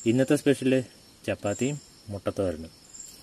ഇന്നത്തെ സ്പെഷ്യല് ചപ്പാത്തിയും മുട്ടത്തോരനും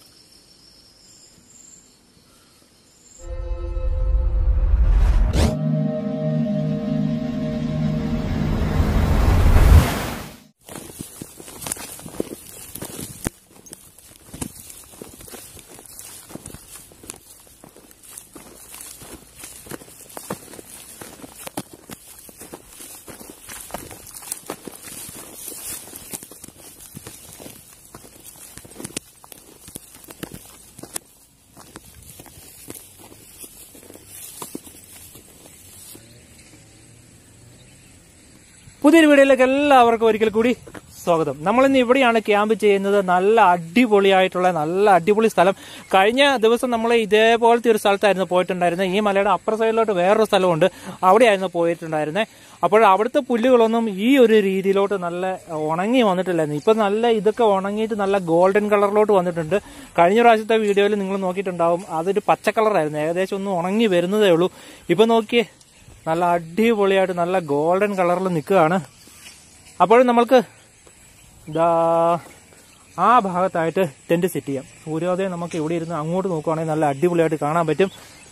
പുതിയൊരു വീഡിയോയിലേക്ക് എല്ലാവർക്കും ഒരിക്കൽ കൂടി സ്വാഗതം നമ്മളിന്ന് ഇവിടെയാണ് ക്യാമ്പ് ചെയ്യുന്നത് നല്ല അടിപൊളിയായിട്ടുള്ള നല്ല അടിപൊളി സ്ഥലം കഴിഞ്ഞ ദിവസം നമ്മൾ ഇതേപോലത്തെ ഒരു സ്ഥലത്തായിരുന്നു പോയിട്ടുണ്ടായിരുന്നത് ഈ മലയുടെ അപ്പുറ സൈഡിലോട്ട് വേറൊരു സ്ഥലമുണ്ട് അവിടെയായിരുന്നു പോയിട്ടുണ്ടായിരുന്നത് അപ്പോൾ അവിടുത്തെ പുല്ലുകളൊന്നും ഈ ഒരു രീതിയിലോട്ട് നല്ല ഉണങ്ങി വന്നിട്ടില്ലായിരുന്നു ഇപ്പൊ നല്ല ഇതൊക്കെ ഉണങ്ങിയിട്ട് നല്ല ഗോൾഡൻ കളറിലോട്ട് വന്നിട്ടുണ്ട് കഴിഞ്ഞ പ്രാവശ്യത്തെ വീഡിയോയിൽ നിങ്ങൾ നോക്കിയിട്ടുണ്ടാവും അതൊരു പച്ച കളറായിരുന്നു ഏകദേശം ഒന്ന് ഉണങ്ങി വരുന്നതേ ഉള്ളൂ ഇപ്പൊ നോക്കിയേ നല്ല അടിപൊളിയായിട്ട് നല്ല ഗോൾഡൻ കളറിൽ നിൽക്കുകയാണ് അപ്പോൾ നമ്മൾക്ക് ഇതാ ആ ഭാഗത്തായിട്ട് ടെന്റ് സെറ്റ് ചെയ്യാം സൂര്യോദയം നമുക്ക് ഇവിടെ ഇരുന്ന് അങ്ങോട്ട് നോക്കുവാണെങ്കിൽ നല്ല അടിപൊളിയായിട്ട് കാണാൻ പറ്റും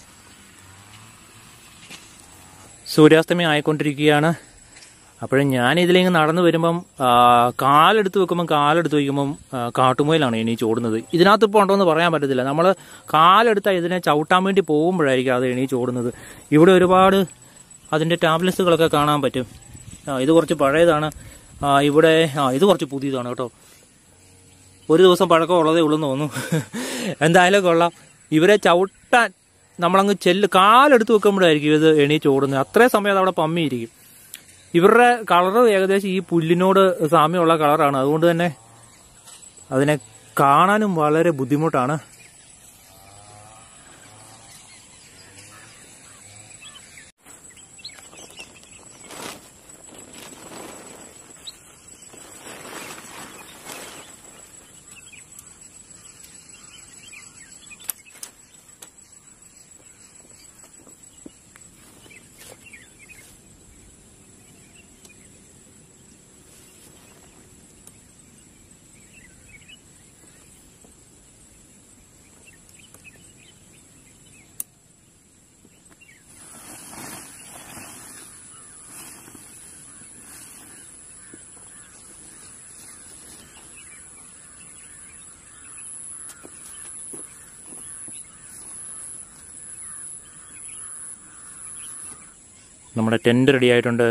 സൂര്യാസ്തമയം ആയിക്കൊണ്ടിരിക്കുകയാണ് അപ്പോഴും ഞാൻ ഇതിലേക്ക് നടന്നു വരുമ്പം ആ, കാലെടുത്ത് വെക്കുമ്പം കാലെടുത്ത് വയ്ക്കുമ്പം ആ, കാട്ടുമുയലാണ് എണീച്ച് ഓടുന്നത് ഇതിനകത്ത് ഇപ്പോൾ ഉണ്ടോയെന്ന് പറയാൻ പറ്റത്തില്ല നമ്മൾ കാലെടുത്താൽ ഇതിനെ ചവിട്ടാൻ വേണ്ടി പോകുമ്പോഴായിരിക്കും അത് എണീച്ച് ഓടുന്നത് ഇവിടെ ഒരുപാട് അതിൻ്റെ ടാബ്ലറ്റ്സുകളൊക്കെ കാണാൻ പറ്റും ആ, ഇത് കുറച്ച് പഴയതാണ് ആ, ഇവിടെ ആ ഇത് കുറച്ച് പുതിയതാണ് കേട്ടോ ഒരു ദിവസം പഴക്കമുള്ളതേ ഉള്ളെന്ന് തോന്നുന്നു എന്തായാലും കൊള്ളാം ഇവരെ ചവിട്ടാൻ നമ്മളങ്ങ് ചെല്ല് കാലെടുത്ത് വെക്കുമ്പോഴായിരിക്കും ഇത് എണീച്ച് ഓടുന്നത് അത്രയും സമയം അത് അവിടെ പമ്മിയിരിക്കും ഇവരുടെ കളറ് ഏകദേശം ഈ പുല്ലിനോട് സാമ്യമുള്ള കളറാണ് അതുകൊണ്ട് തന്നെ അതിനെ കാണാനും വളരെ ബുദ്ധിമുട്ടാണ് നമ്മുടെ ടെന്റ് റെഡി ആയിട്ടുണ്ട്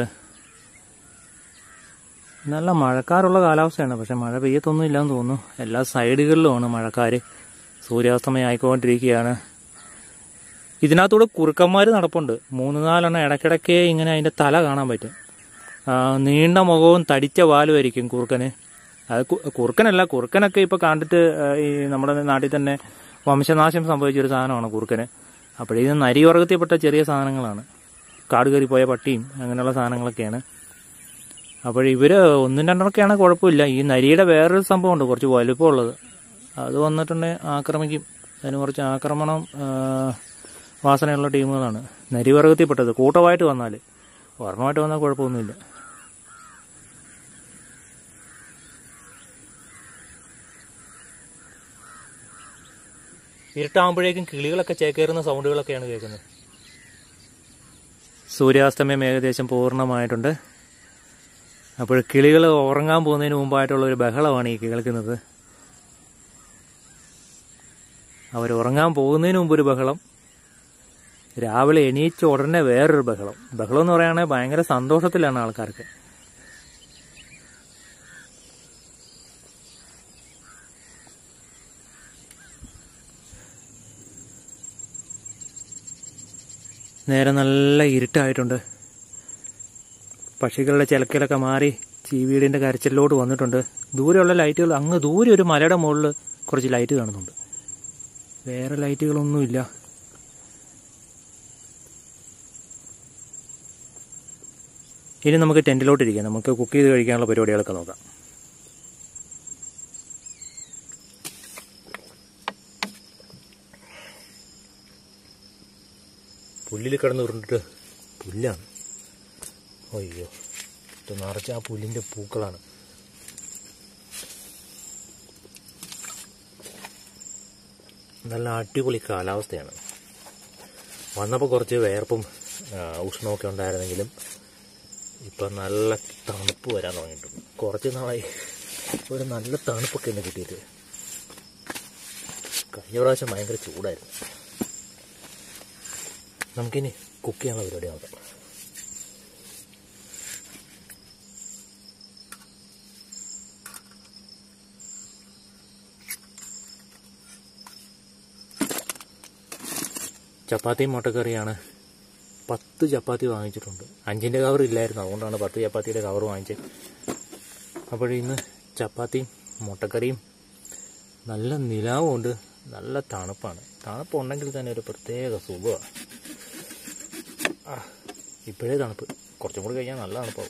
നല്ല മഴക്കാറുള്ള കാലാവസ്ഥയാണ് പക്ഷെ മഴ പെയ്യത്തൊന്നും ഇല്ലാന്ന് തോന്നുന്നു എല്ലാ സൈഡുകളിലുമാണ് മഴക്കാർ സൂര്യാസ്തമയം ആയിക്കൊണ്ടിരിക്കുകയാണ് ഇതിനകത്തൂടെ കുറുക്കന്മാർ നടപ്പുണ്ട് മൂന്ന് നാലെണ്ണം ഇടയ്ക്കിടയ്ക്ക് ഇങ്ങനെ അതിൻ്റെ തല കാണാൻ പറ്റും ആ, നീണ്ട മുഖവും തടിച്ച വാലുമായിരിക്കും കുറുക്കന് അത് കു- കുറുക്കനല്ല കുറുക്കനൊക്കെ ഇപ്പോൾ കണ്ടിട്ട് ആ, ഈ നമ്മുടെ നാട്ടിൽ തന്നെ വംശനാശം സംഭവിച്ചൊരു സാധനമാണ് കുറുക്കന് അപ്പോഴേ ഇത് നരിവർഗത്തിൽപ്പെട്ട ചെറിയ സാധനങ്ങളാണ് കാട് കയറി പോയ പട്ടിയും അങ്ങനെയുള്ള സാധനങ്ങളൊക്കെയാണ് അപ്പോൾ ഇവര് ഒന്നും രണ്ടെണ്ണമൊക്കെയാണ് കുഴപ്പമില്ല ഈ നരിയുടെ വേറൊരു സംഭവമുണ്ട് കുറച്ച് വലുപ്പമുള്ളത് അത് വന്നിട്ടുണ്ടെങ്കിൽ ആക്രമിക്കും അതിന് കുറച്ച് ആക്രമണം ആ, വാസനയുള്ള ടീമുകളാണ് നരിവർഗത്തിൽപ്പെട്ടത് കൂട്ടമായിട്ട് വന്നാൽ ഒരെണ്ണമായിട്ട് വന്നാൽ കുഴപ്പമൊന്നുമില്ല ഇരുട്ടാകുമ്പോഴേക്കും കിളികളൊക്കെ ചേക്കേറുന്ന സൗണ്ടുകളൊക്കെയാണ് കേൾക്കുന്നത് സൂര്യാസ്തമയം ഏകദേശം പൂർണ്ണമായിട്ടുണ്ട് അപ്പോൾ കിളികൾ ഉറങ്ങാൻ പോകുന്നതിന് മുമ്പായിട്ടുള്ള ഒരു ബഹളമാണ് ഈ കേൾക്കുന്നത് അവർ ഉറങ്ങാൻ പോകുന്നതിന് മുമ്പ് ഒരു ബഹളം രാവിലെ എണീച്ച ഉടനെ വേറൊരു ബഹളം ബഹളം എന്ന് പറയുകയാണെങ്കിൽ ഭയങ്കര സന്തോഷത്തിലാണ് ആൾക്കാർക്ക് നേരെ നല്ല ഇരുട്ടായിട്ടുണ്ട് പക്ഷികളുടെ ചിലക്കലൊക്കെ മാറി ചീവീടിന്റെ കരച്ചിലോട്ട് വന്നിട്ടുണ്ട് ദൂരെയുള്ള ലൈറ്റുകൾ അങ്ങ് ദൂരെ ഒരു മലയുടെ മുകളിൽ കുറച്ച് ലൈറ്റ് കാണുന്നുണ്ട് വേറെ ലൈറ്റുകളൊന്നുമില്ല ഇനി നമുക്ക് ടെന്റിലോട്ട് ഇരിക്കാം നമുക്ക് കുക്ക് ചെയ്ത് കഴിക്കാനുള്ള പരിപാടികളൊക്കെ നോക്കാം പുല്ലിൽ കിടന്ന് ഉരുണ്ടിട്ട് പുല്ലാണ് അയ്യോ ഇത് നിറച്ച് ആ പുല്ലിൻ്റെ പൂക്കളാണ് നല്ല അടിപൊളി കാലാവസ്ഥയാണ് വന്നപ്പോൾ കുറച്ച് വേർപ്പും ആ, ഉഷ്ണമൊക്കെ ഉണ്ടായിരുന്നെങ്കിലും ഇപ്പം നല്ല തണുപ്പ് വരാൻ തുടങ്ങിയിട്ടുണ്ട് കുറച്ച് നാളായി ഒരു നല്ല തണുപ്പൊക്കെ ഇന്ന് കിട്ടിയിട്ട് കഴിഞ്ഞ പ്രാവശ്യം ഭയങ്കര ചൂടായിരുന്നു നമുക്കിനി കുക്ക് ചെയ്യാനുള്ള പരിപാടി നോക്കാം ചപ്പാത്തിയും മുട്ടക്കറിയാണ് പത്ത് ചപ്പാത്തി വാങ്ങിച്ചിട്ടുണ്ട് അഞ്ചിൻ്റെ കവർ ഇല്ലായിരുന്നു അതുകൊണ്ടാണ് പത്ത് ചപ്പാത്തിയുടെ കവർ വാങ്ങിച്ചത് അപ്പോൾ ഇന്ന് ചപ്പാത്തിയും മുട്ടക്കറിയും നല്ല നിലാവുമുണ്ട് നല്ല തണുപ്പാണ് തണുപ്പുണ്ടെങ്കിൽ തന്നെ ഒരു പ്രത്യേക സുഖമാണ് ആ ഇപ്പോഴേ തണുപ്പ് കുറച്ചും കൂടി കഴിഞ്ഞാൽ നല്ല തണുപ്പാവും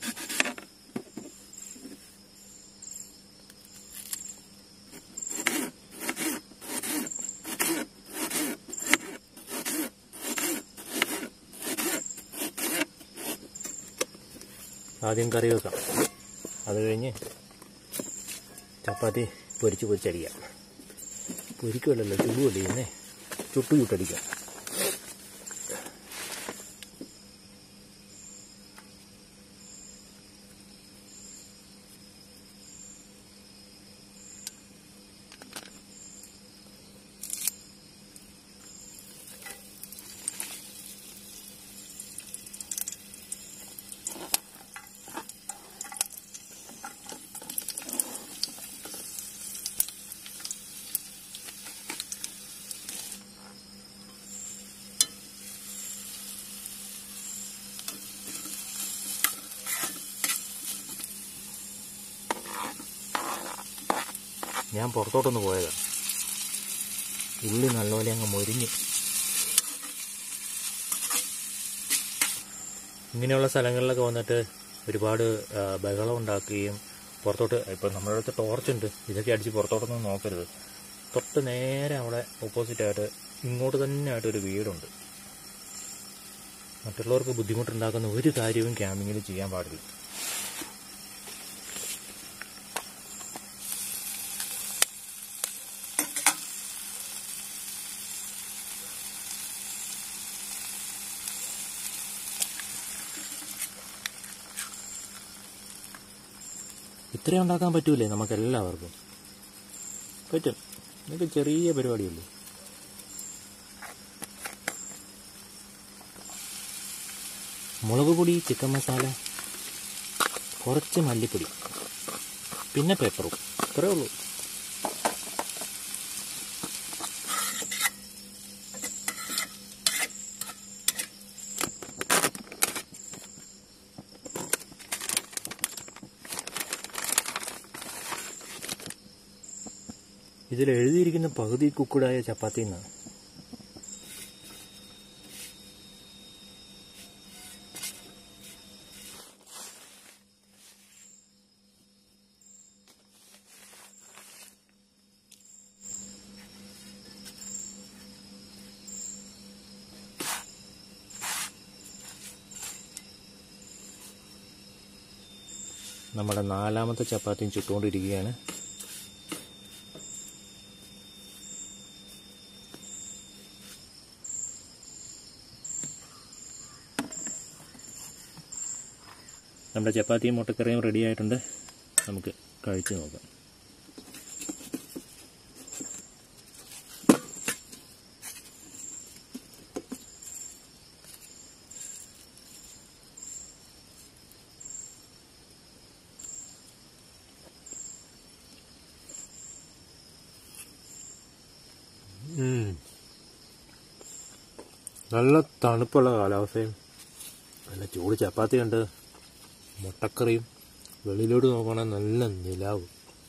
ആദ്യം കറി വെക്കാം അത് കഴിഞ്ഞ് ചപ്പാത്തി പൊരിച്ച് പൊരിച്ചടിക്കാം പൊരിക്കുമല്ലോ ചുടുവല്ലേ ഇന്നേ ചുട്ടു ചുട്ടടിക്കാം ഞാൻ പുറത്തോട്ടൊന്ന് പോയതാണ് ഉള്ളി നല്ലപോലെ അങ്ങ് മൊരിഞ്ഞ് ഇങ്ങനെയുള്ള സ്ഥലങ്ങളിലൊക്കെ വന്നിട്ട് ഒരുപാട് ആ, ബഹളം ഉണ്ടാക്കുകയും പുറത്തോട്ട് ഇപ്പം നമ്മുടെ അടുത്ത് ടോർച്ചുണ്ട് ഇതൊക്കെ അടിച്ച് പുറത്തോട്ടൊന്നും നോക്കരുത് തൊട്ട് നേരെ അവിടെ ഓപ്പോസിറ്റായിട്ട് ഇങ്ങോട്ട് തന്നെ ആയിട്ട് ഒരു വീടുണ്ട് മറ്റുള്ളവർക്ക് ബുദ്ധിമുട്ടുണ്ടാക്കുന്ന ഒരു കാര്യവും ക്യാമ്പിങ്ങിൽ ചെയ്യാൻ പാടില്ല ഇത്രയും ഉണ്ടാക്കാൻ പറ്റൂലേ നമുക്ക് എല്ലാവർക്കും പറ്റും ഇതൊക്കെ ചെറിയ പരിപാടിയല്ലേ മുളക് പൊടി ചിക്കൻ മസാല കുറച്ച് മല്ലിപ്പൊടി പിന്നെ പെപ്പറും ഇത്രേ ഉള്ളൂ ഇതിൽ എഴുതിയിരിക്കുന്ന പകുതി കുക്കുടായ ചപ്പാത്തി എന്നാണ് നമ്മുടെ നാലാമത്തെ ചപ്പാത്തിയും ചുട്ടുകൊണ്ടിരിക്കുകയാണ് നമ്മുടെ ചപ്പാത്തിയും മുട്ടക്കറിയും റെഡി ആയിട്ടുണ്ട് നമുക്ക് കഴിച്ച് നോക്കാം നല്ല തണുപ്പുള്ള കാലാവസ്ഥയും നല്ല ചൂട് ചപ്പാത്തി ഉണ്ട് മുട്ടക്കറിയും വെളിയിലോട്ട് നോക്കുകയാണെങ്കിൽ നല്ല നിലാവും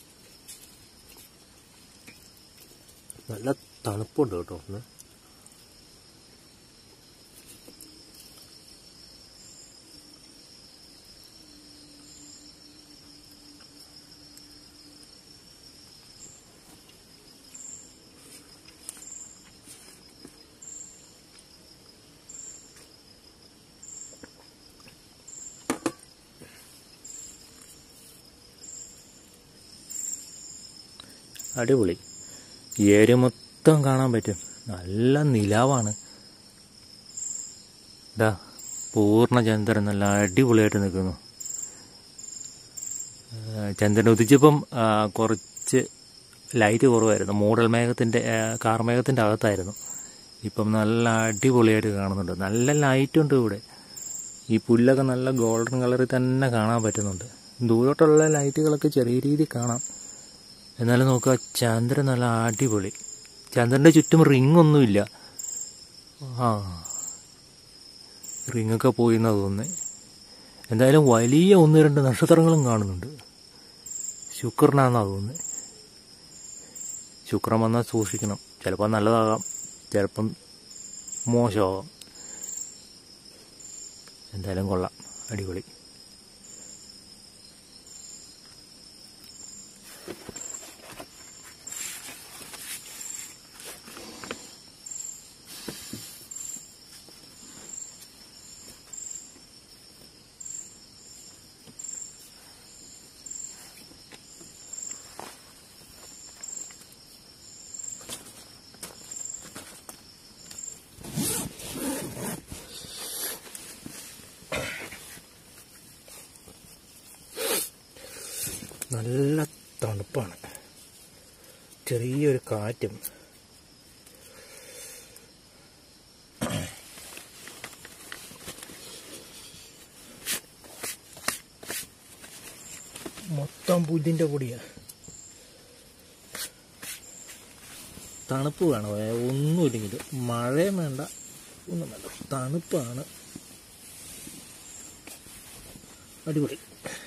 നല്ല തണുപ്പുണ്ട് കേട്ടോ ഒന്ന് അടിപൊളി എരുമ മൊത്തം കാണാൻ പറ്റും നല്ല നിലാവാണ് ഇതാ പൂർണ്ണ ചന്ദ്രൻ നല്ല അടിപൊളിയായിട്ട് നിൽക്കുന്നു ആ, ചന്ദ്രൻ ഉദിച്ചപ്പം ആ, കുറച്ച് ലൈറ്റ് കുറവായിരുന്നു മൂടൽ മേഘത്തിൻ്റെ ആ, കാർമേഘത്തിൻ്റെ അകത്തായിരുന്നു ഇപ്പം നല്ല അടിപൊളിയായിട്ട് കാണുന്നുണ്ട് നല്ല ലൈറ്റുണ്ട് ഇവിടെ ഈ പുല്ലൊക്കെ നല്ല ഗോൾഡൻ കളറിൽ തന്നെ കാണാൻ പറ്റുന്നുണ്ട് ദൂരോട്ടുള്ള ലൈറ്റുകളൊക്കെ ചെറിയ രീതിയിൽ കാണാം എന്നാലും നോക്കുക ചന്ദ്രൻ നല്ല അടിപൊളി ചന്ദ്രൻ്റെ ചുറ്റും റിംഗ് ഒന്നുമില്ല ആ റിങ്ങൊക്കെ പോയി എന്നാ തോന്നുന്നത് എന്തായാലും വലിയ ഒന്ന് രണ്ട് നക്ഷത്രങ്ങളും കാണുന്നുണ്ട് ശുക്രനാന്നാ തോന്നുന്നത് ശുക്രൻ വന്നാൽ സൂക്ഷിക്കണം ചിലപ്പോൾ നല്ലതാകാം ചിലപ്പം മോശമാകാം എന്തായാലും കൊള്ളാം അടിപൊളി നല്ല തണുപ്പാണ് ചെറിയൊരു കാറ്റും മൊത്തം പുല്ലിൻ്റെ പൊടിയാണ് തണുപ്പ് വേണം ഏ, ഒന്നുമില്ലെങ്കിൽ മഴയും വേണ്ട ഒന്നും വേണ്ട തണുപ്പാണ് അടിപൊളി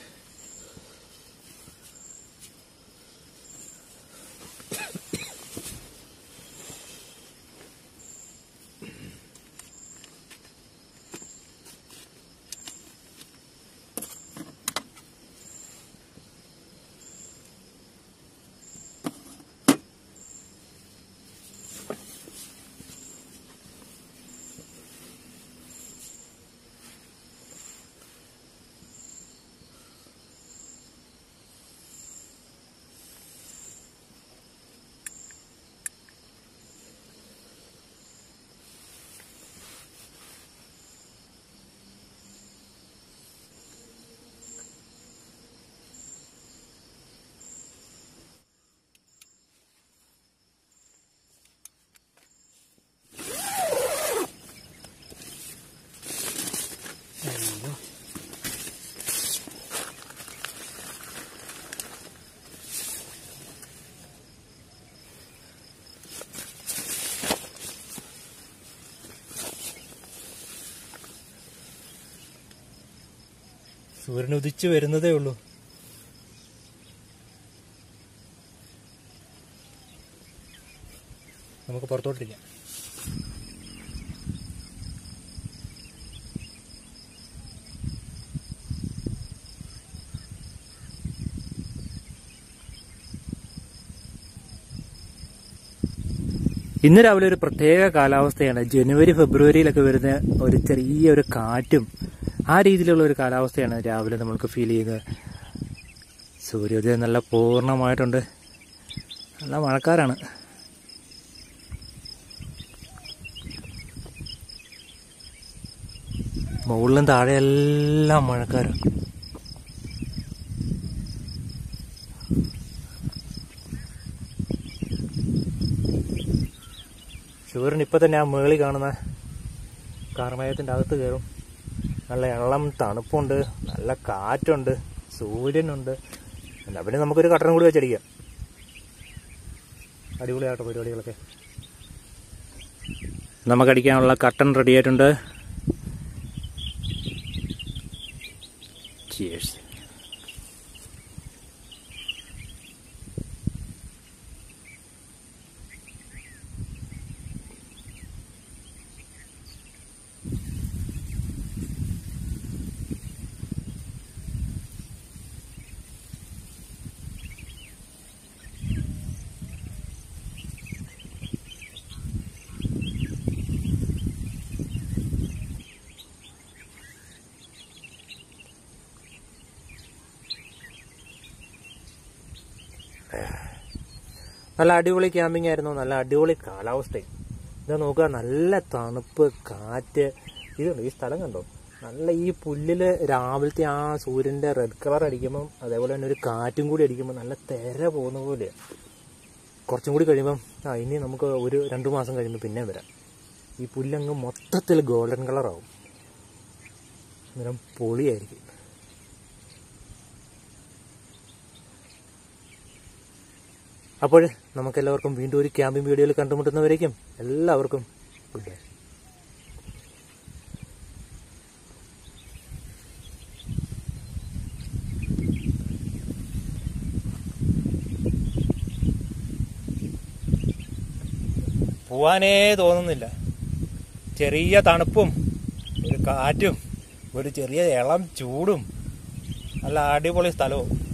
സൂര്യൻ ഉദിച്ചു വരുന്നതേ ഉള്ളൂ നമുക്ക് പുറത്തോട്ടിരിക്കാം ഇന്ന് രാവിലെ ഒരു പ്രത്യേക കാലാവസ്ഥയാണ് ജനുവരി ഫെബ്രുവരിയിലൊക്കെ വരുന്ന ഒരു ചെറിയ ഒരു കാറ്റും ആ രീതിയിലുള്ള ഒരു കാലാവസ്ഥയാണ് രാവിലെ നമ്മൾക്ക് ഫീൽ ചെയ്യുന്നത് സൂര്യോദയം നല്ല പൂർണ്ണമായിട്ടുണ്ട് നല്ല മഴക്കാരാണ് മുകളിലും താഴെ എല്ലാം മഴക്കാരാണ് സൂര്യൻ ഇപ്പൊ തന്നെ ആ മേളിൽ കാണുന്ന കാർമേഘത്തിന്റെ അകത്ത് കയറും നല്ല ഇളം തണുപ്പുണ്ട് നല്ല കാറ്റുണ്ട് സൂര്യനുണ്ട് എന്നാ പിന്നെ നമുക്കൊരു കട്ടണം കൂടി വെച്ചടിക്കാം അടിപൊളിയാട്ടോ പരിപാടികളൊക്കെ നമുക്കടിക്കാനുള്ള കട്ടൺ റെഡി ആയിട്ടുണ്ട് Cheers. നല്ല അടിപൊളി ക്യാമ്പിംഗ് ആയിരുന്നു നല്ല അടിപൊളി കാലാവസ്ഥയും ഇതാ നോക്കുക നല്ല തണുപ്പ് കാറ്റ് ഇതുണ്ട് ഈ സ്ഥലം കണ്ടോ നല്ല ഈ പുല്ലില് രാവിലത്തെ ആ സൂര്യന്റെ റെഡ് കളർ അടിക്കുമ്പം അതേപോലെ തന്നെ ഒരു കാറ്റും കൂടി അടിക്കുമ്പോൾ നല്ല തെര പോകുന്ന പോലെയാണ് കുറച്ചും കൂടി കഴിയുമ്പം ആ ഇനി നമുക്ക് ഒരു രണ്ടു മാസം കഴിയുമ്പോൾ പിന്നെയും വരാം ഈ പുല്ലങ്ങ് മൊത്തത്തിൽ ഗോൾഡൻ കളറാവും അന്നേരം പൊളിയായിരിക്കും അപ്പോൾ നമുക്കെല്ലാവർക്കും വീണ്ടും ഒരു ക്യാമ്പിംഗ് വീഡിയോയിൽ കണ്ടുമുട്ടുന്നവരേക്കും എല്ലാവർക്കും ഗുഡ് ബൈ പോവാനേ തോന്നുന്നില്ല ചെറിയ തണുപ്പും ഒരു കാറ്റും ഒരു ചെറിയ ഇളം ചൂടും നല്ല അടിപൊളി സ്ഥലവും